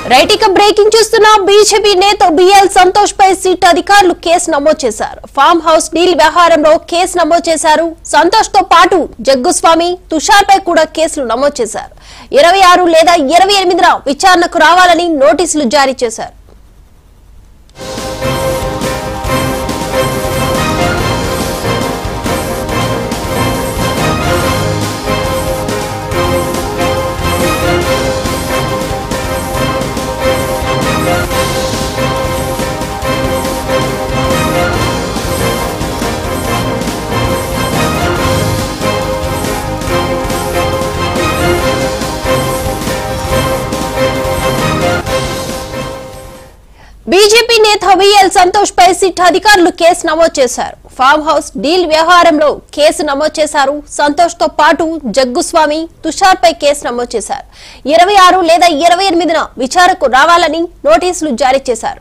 right ఇక breaking చూస్తున్న BJP నేత బిఎల్ సంతోష్ పై సిట్ అధికారులు కేసు నమోదు చేశారు ఫామ్ హౌస్ డీల్ వ్యవహారంలో కేసు నమోదు చేశారు సంతోష్ తో పాటు జగ్గుస్వామి తుషార్ పై కూడా కేసులు నమోదు చేశారు ఇరవై ఆరు లేదా ఇరవై ఎనిమిదిన విచారణకు రావాలని నోటీసులు జారీ చేశారు బీజేపీ నేత విఎల్ సంతోష్ పై సిట్ అధికారులు కేసు నమోదు చేశారు ఫామ్ హౌస్ డీల్ వ్యవహారంలో కేసు నమోదు చేశారు సంతోష్ తో పాటు జగ్గుస్వామి తుషార్ పై కేసు నమోదు చేశారు ఇరవై ఆరు లేదా ఇరవై ఎనిమిదిన విచారణకు రావాలని నోటీసులు జారీ చేశారు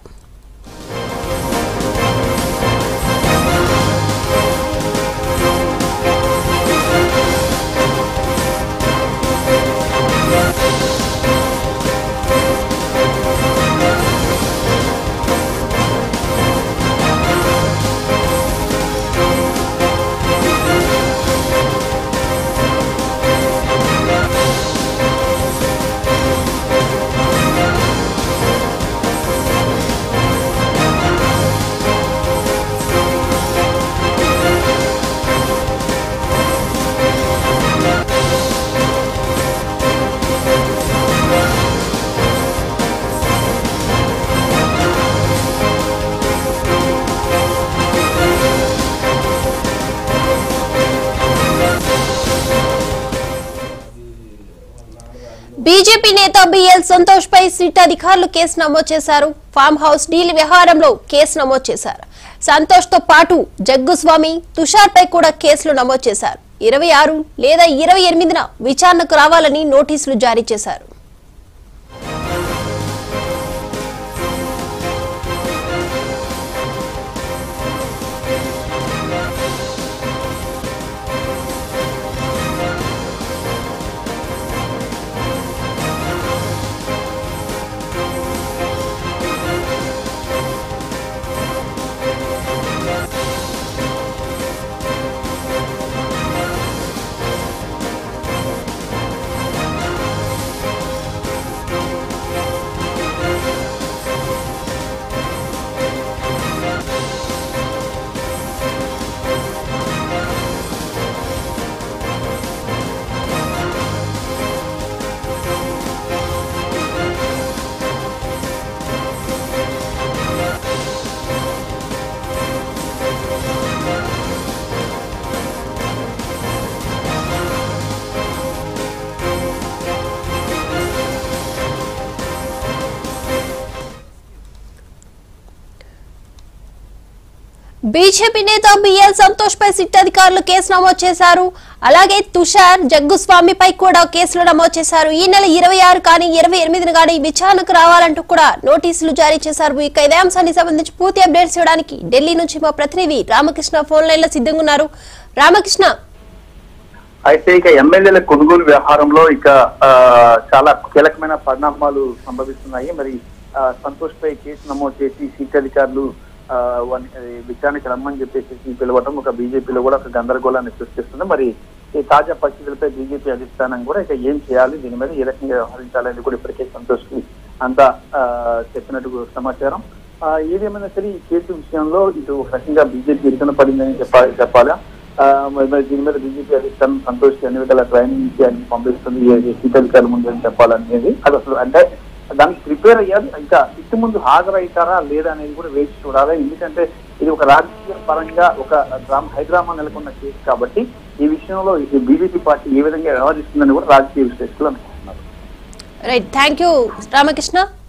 బీజేపీ నేత బిఎల్ సంతోష్ పై సిట్ అధికారులు కేసు నమోదు చేశారు ఫామ్ హౌస్ డీల్ వ్యవహారంలో కేసు నమోదు చేశారు సంతోష్ తో పాటు జగ్గుస్వామి తుషార్ పై కూడా కేసులు నమోదు చేశారు ఇరవై ఆరు లేదా ఇరవై ఎనిమిదిన విచారణకు రావాలని నోటీసులు జారీ చేశారు బీజేపీ నేత బిఎల్ సంతోష్ పై సిట్ అధికారులు కేసు నమోదు చేశారు అలాగే తుషార్ జగ్గుస్వామిపై కూడా కేసులు నమోదు చేశారు ఈ నెల ఇరవై ఆరు కానీ ఇరవై ఎనిమిదిని కానీ విచారణకు రావాలంటూ కూడా నోటీసులు జారీ చేశారు ఇక ఇదే అంశానికి సంబంధించి పూర్తి అప్డేట్స్ ఇవ్వడానికి ఢిల్లీ నుంచి మా ప్రతినిధి రామకృష్ణ ఫోన్ లైన్ లో సిద్ధంగా ఉన్నారు రామకృష్ణ అయితే ఇక ఎమ్మెల్యేల కొనుగోలు వ్యవహారంలో ఇక ఆ, చాలా కీలకమైన పరిణామాలు సంభవిస్తున్నాయి మరి ఆ, సంతోష్ పై కేసు నమోదు చేసి సీట్ అధికారులు ఆ, వన్- ఆ, విచారణకి రమ్మని చెప్పేసి పిలవడం ఒక బీజేపీలో కూడా ఒక గందరగోళాన్ని సృష్టిస్తుంది మరి ఈ తాజా పరిస్థితులపై బీజేపీ అధిష్టానం కూడా ఇక ఏం చేయాలి దీని మీద ఏ రకంగా వ్యవహరించాలని కూడా ఇప్పటికే సంతోష్ కి అంతా ఆ, చెప్పినట్టు సమాచారం ఆ, ఏదేమైనా సరే ఈ కేసు విషయంలో ఇది ఒక రకంగా బీజేపీ ఇరుకున పడిందని చెప్పాలి చెప్పాలా ఆ, మరి మరి దీని మీద బీజేపీ అధిష్టానం సంతోష్ అన్ని విధాల ట్రైనింగ్ ఇచ్చి అన్ని పంపిస్తుంది ఏ- ఏ సీట్ అధికారుల ముందు అని చెప్పాలనేది అది అసలు అంటే దానికి ప్రిపేర్ అయ్యాలి ఇంకా ఇటు ముందు హాజరవుతారా లేదా అనేది కూడా వేచి చూడాలి ఎందుకంటే ఇది ఒక రాజకీయ పరంగా ఒక డ్రామా హైడ్రామా నెలకొన్న కేసు కాబట్టి ఈ విషయంలో బీజేపీ పార్టీ ఏ విధంగా వ్యవహరిస్తుందని కూడా రాజకీయ విశ్లేషకులు అనుకుంటున్నారు రైట్ థ్యాంక్ యూ రామకృష్ణ